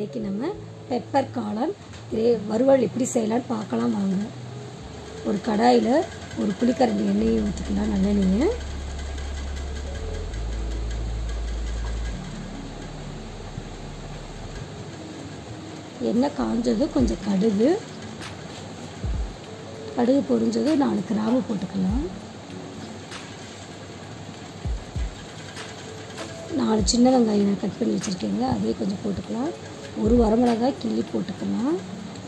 இன்றைக்கி நம்ம பெப்பர் காளான் கிரே வறுவல் எப்படி செய்யலாம்னு பார்க்கலாம் வாங்க ஒரு கடாயில் ஒரு புளிக்கரண்டி எண்ணெயை ஊற்றிக்கலாம் நல்லெண்ணெயை எண்ணெய் காஞ்சதும் கொஞ்சம் கடுகு கடுகு பொரிஞ்சதும் நாலு கிராம்பு போட்டுக்கலாம் நாலு சின்ன வெங்காயம் கட் பண்ணி வச்சுருக்கேங்க அதையும் கொஞ்சம் போட்டுக்கலாம் ஒரு வரமிளகாய் கிள்ளி போட்டுக்கலாம்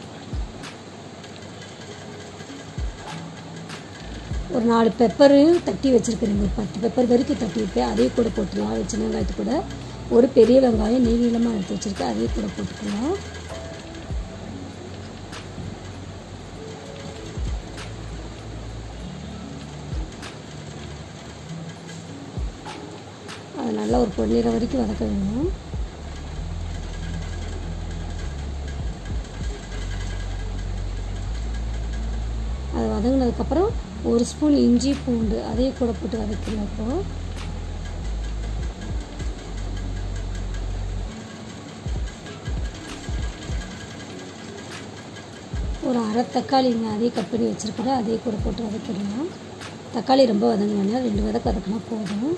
ஒரு நாலு பெப்பரையும் தட்டி வச்சுருக்கிறேங்க ஒரு பத்து பெப்பர் வரைக்கும் தட்டி வைப்பேன் அதையும் கூட போட்டுடலாம் சின்ன வெங்காயத்து கூட ஒரு பெரிய வெங்காயம் நீ நீளமாக எடுத்து வச்சுருக்கேன் அதையும் கூட போட்டுக்கலாம் அது நல்லா ஒரு பொன்னிறம் வரைக்கும் வதக்க வேணும் அது வதங்கினதுக்கப்புறம் ஒரு ஸ்பூன் இஞ்சி பூண்டு அதையும் கூட போட்டு வதக்கலாம் இப்போ ஒரு அரை தக்காளிங்க அதையும் கட் பண்ணி வச்சுருக்கிறேன் அதையும் கூட போட்டு வதக்கிடலாம் தக்காளி ரொம்ப வதங்க வேணாம் ரெண்டு வதக்கு வதக்கினா போதும்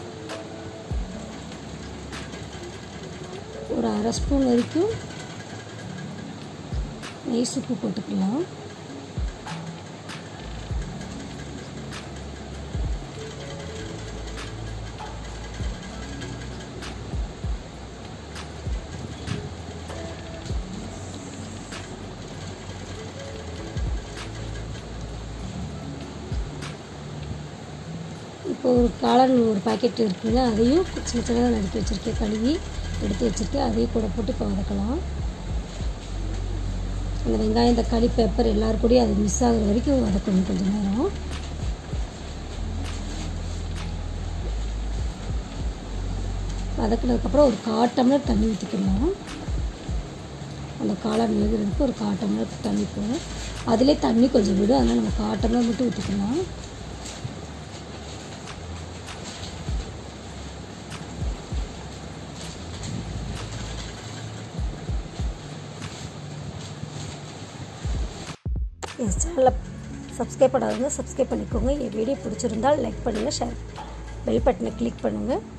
ஒரு அரை ஸ்பூன் வரைக்கும் நெய் சுப்பு போட்டுக்கலாம் இப்போ ஒரு காளான் ஒரு பாக்கெட் இருக்குங்க அதையும் சின்ன சின்னதாக நறுக்கி வச்சுருக்கேன் கழுவி எடுத்து வச்சுருக்கேன் அதையும் கூட போட்டு இப்போ வதக்கலாம் அந்த வெங்காயம் தக்காளி பெப்பர் எல்லாரும் கூடயும் அது மிஸ் ஆகுற வரைக்கும் வதக்கணும் கொஞ்சம் நேரம் வதக்கினதுக்கப்புறம் ஒரு கால் டம்ளர் தண்ணி ஊற்றிக்கலாம் அந்த காளான் வேகிறதுக்கு ஒரு கால் டம்ளர் தண்ணி போடும் அதிலே தண்ணி கொஞ்சம் விடும் அதனால் நம்ம கால் டம்ளர் மட்டும் ஊற்றிக்கலாம் என் சேனலை சப்ஸ்கிரைப் பண்ணாதவங்க சப்ஸ்கிரைப் பண்ணிக்கோங்க என் வீடியோ பிடிச்சிருந்தால் லைக் பண்ணுங்கள் ஷேர் பெல் பட்டனை கிளிக் பண்ணுங்கள்